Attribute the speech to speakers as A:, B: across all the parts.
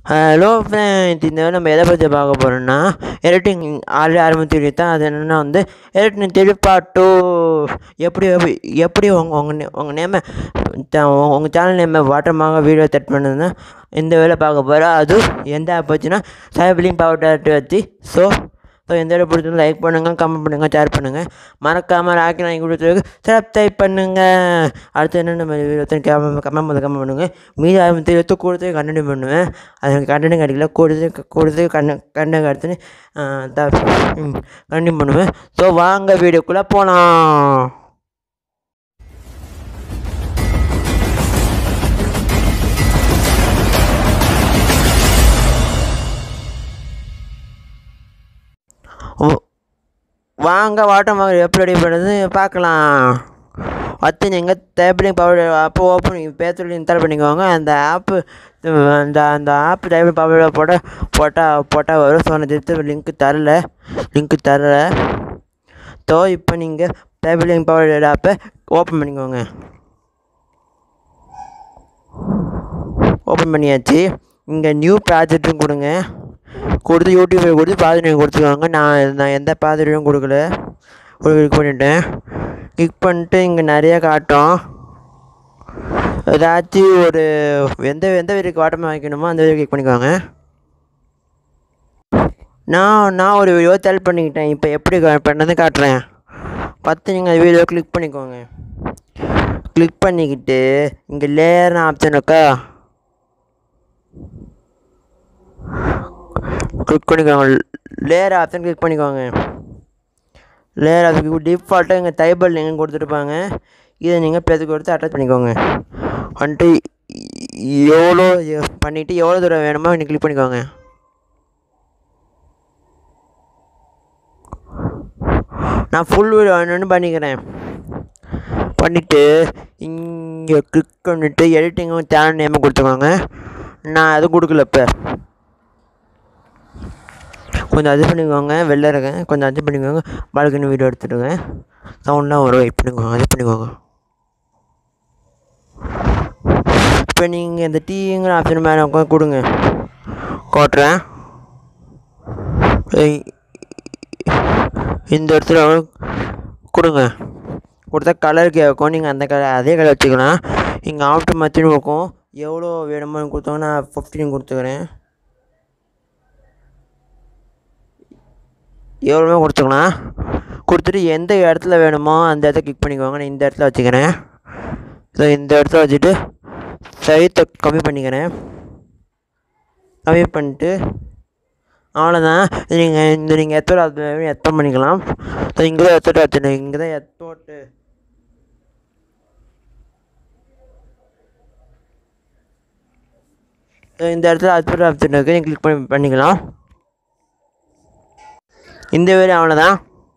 A: hello friends இந்த வேலை நம்ம எதை பற்றி பார்க்க போகிறோம்னா எடிட்டிங் ஆல்ரெடி ஆரம்பிச்சு தான் அது என்னென்னா வந்து எடிட்டிங் திருப்பா டூ எப்படி எப்படி எப்படி உங்கள் உங்கள் உங்கள் நேமை உங்கள் சேனல் நேமை வாட்டமாக வீடியோ செட் பண்ணுதுன்னா இந்த வேலை பார்க்க போகிறோம் அதுவும் எந்த ஆப் வச்சுன்னா சைபிளிங் பவர் டேரக்ட் வச்சு ஸோ ஸோ எந்த வேலை பிடிச்சிருந்தா லைக் பண்ணுங்கள் கமெண்ட் பண்ணுங்கள் ஷேர் பண்ணுங்கள் மறக்காமல் ராக்கி நாய் கொடுத்துருக்கு சப்ஸ்கிரைப் பண்ணுங்கள் அடுத்து என்னென்ன மாதிரி வீடியோ கமெண்ட் கமெண்ட் பண்ணி கமெண்ட் பண்ணுங்கள் மீதி ஆரம்பத்தில் எடுத்து கொடுத்து கண்டினியூ பண்ணுவேன் அது கண்டென்ட் கிடைக்கல கொடுத்து கொடுத்து கண்ண கண்ட கடத்துன்னு கண்டினியூ பண்ணுவேன் ஸோ வாங்க வீடியோக்குள்ளே போகலாம் ஓ- வாங்க வாட்டர் மார்க் எப்படி ரெடி பண்ணுறது பார்க்கலாம் அடுத்து நீங்கள் டேபிளிங் பவர் ஆப்பை ஓப்பன் பேத்துல இன்ஸ்டால் பண்ணிக்கோங்க அந்த ஆப்பு அந்த அந்த ஆப் டேபிள் பவர் போட போட்டால் போட்டால் வரும் ஸோ நான் ஜஸ்ட்டு லிங்க்கு தரல லிங்க்கு தரல ஸோ இப்போ நீங்கள் டேபிளிங் பவர் ஆப்பை ஓப்பன் பண்ணிக்கோங்க ஓப்பன் பண்ணியாச்சு இங்கே நியூ ப்ராஜெக்ட்டும் கொடுங்க கொடுத்து யூடியூப்பில் கொடுத்து ப்ராஜெக்ட் கொடுத்துக்கோங்க நான் நான் எந்த ப்ராஜெக்டும் கொடுக்கல ஒரு கிளிக் பண்ணிட்டேன் கிளிக் பண்ணிட்டு இங்கே நிறைய காட்டும் ஏதாச்சும் ஒரு எந்த எந்த வீட்டுக்கு வாட்டமாக வைக்கணுமோ அந்த வீடியோ கிளிக் பண்ணிக்கோங்க நான் நான் ஒரு வீடியோ செல் பண்ணிக்கிட்டேன் இப்போ எப்படி கா- பண்ணது காட்டுறேன் பத்து நீங்கள் வீடியோ கிளிக் பண்ணிக்கோங்க கிளிக் பண்ணிக்கிட்டு இங்கே லேயர்னு ஆப்ஷன் இருக்கா கிளிக் பண்ணிக்கோங்க லேயர் ஆப்ஷன் கிளிக் பண்ணிக்கோங்க லேயர் ஆப்ஷன் டிஃபால்ட்டாக இங்கே டைபிள் நீங்கள் கொடுத்துருப்பாங்க இதை நீங்கள் பேத்து கொடுத்து அட்டாச் பண்ணிக்கோங்க வந்துட்டு எவ்வளோ பண்ணிவிட்டு எவ்வளோ தூரம் வேணுமோ நீங்கள் கிளிக் பண்ணிக்கோங்க நான் ஃபுல் வீடியோ வேணும்னு பண்ணிக்கிறேன் பண்ணிவிட்டு இங்கே கிளிக் பண்ணிவிட்டு எடிட்டிங்கும் சேனல் நேமும் கொடுத்துக்கோங்க நான் அது கொடுக்கல இப்போ கொஞ்சம் அட்ஜஸ்ட் பண்ணிக்கோங்க வெளில இருக்கேன் கொஞ்சம் அட்ஜஸ்ட் பண்ணிக்கோங்க பால்கனி வீடியோ எடுத்துடுங்க சவுண்ட்லாம் வரும் வெயிட் பண்ணிக்கோங்க அட்ஜஸ்ட் பண்ணிக்கோங்க இப்போ நீங்கள் இந்த டீங்கிற ஆப்ஷன் மேலே உட்காந்து கொடுங்க கோட்டுறேன் ஏய், இந்த இடத்துல கொடுங்க கொடுத்தா கலர் கேட்கும் நீங்கள் அந்த கலர் அதே கலர் வச்சுக்கலாம் இங்கே ஆஃப்டர் மத்தியும் இருக்கும் எவ்வளோ வேணுமோ கொடுத்தோங்க நான் ஃபிஃப்டின் கொடுத்துக்கிறேன் எவ்வளோமே கொடுத்துக்கலாம் கொடுத்துட்டு எந்த இடத்துல வேணுமோ அந்த இடத்த கிளிக் பண்ணிக்கோங்க நான் இந்த இடத்துல வச்சுக்கிறேன் ஸோ இந்த இடத்துல வச்சுட்டு சைத்தை கம்மி பண்ணிக்கிறேன் கம்மி பண்ணிட்டு அவ்வளோதான் நீங்கள் இந்த நீங்கள் எத்தோட அது எத்தம் பண்ணிக்கலாம் ஸோ இங்கே தான் எத்தோட்ட வச்சுருங்க இங்கே தான் எத்தோட்டு ஸோ இந்த இடத்துல அத்தோட ஆப்ஷன் இருக்குது நீங்கள் கிளிக் பண்ணி பண்ணிக்கலாம் இந்த வீடியோ அவ்வளோதான்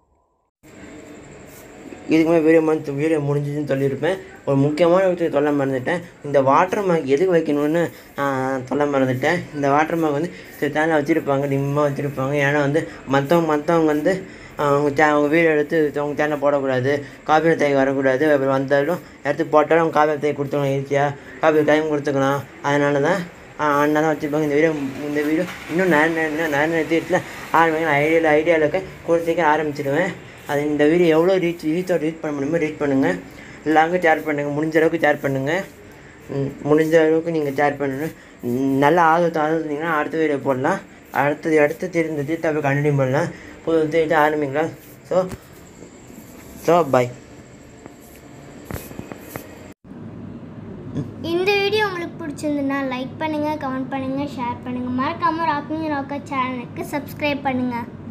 A: இதுக்கு மேலே வீடியோ மந்த் வீடியோ முடிஞ்சதுன்னு சொல்லியிருப்பேன் ஒரு முக்கியமான விஷயம் சொல்ல மறந்துட்டேன் இந்த வாட்டர் மார்க் எதுக்கு வைக்கணும்னு நான் சொல்ல மறந்துட்டேன் இந்த வாட்டர் மார்க் வந்து சில சேனலில் வச்சுருப்பாங்க டிம்மாக வச்சுருப்பாங்க ஏன்னா வந்து மற்றவங்க மற்றவங்க வந்து அவங்க சே அவங்க வீடியோ எடுத்து அவங்க சேனலில் போடக்கூடாது காப்பி தேவை வரக்கூடாது அப்புறம் வந்தாலும் எடுத்து போட்டாலும் அவங்க காப்பி தேவை கொடுத்துக்கலாம் ஈஸியாக காப்பி டைம் கொடுத்துக்கலாம் அதனால தான் அண்ணா தான் வச்சுருப்பாங்க இந்த வீடியோ இந்த வீடியோ இன்னும் நிறைய நேரம் இன்னும் நிறைய நேரத்தில் இடத்துல ஆரம்பிங்க ஐடியாவில் ஐடியாவில் இருக்க கூட சீக்கிரம் ஆரம்பிச்சிடுவேன் அது இந்த வீடியோ எவ்வளோ ரீச் ரீச்சோட ரீச் பண்ண முடியுமோ ரீச் பண்ணுங்கள் எல்லாருக்கும் ஷேர் பண்ணுங்கள் முடிஞ்ச அளவுக்கு ஷேர் பண்ணுங்கள் ம், முடிஞ்ச அளவுக்கு நீங்கள் ஷேர் பண்ணணும் ம், நல்ல ஆதரவு ஆதரவுனீங்கன்னா அடுத்த வீடியோ போடலாம் அடுத்தது அடுத்து தெரிந்த தீர்த்தாவை கண்டினியூ பண்ணலாம் புது தீர்த்து ஆரம்பிக்கலாம் ஸோ ஸோ பை
B: இந்த வீடியோ உங்களுக்கு பிடிச்சிருந்துன்னா லைக் பண்ணுங்கள் கமெண்ட் பண்ணுங்கள் ஷேர் பண்ணுங்கள் மறக்காமல் ராக்கிங் ராக்கா சேனலுக்கு சப்ஸ்கிரைப் பண்ணுங்கள்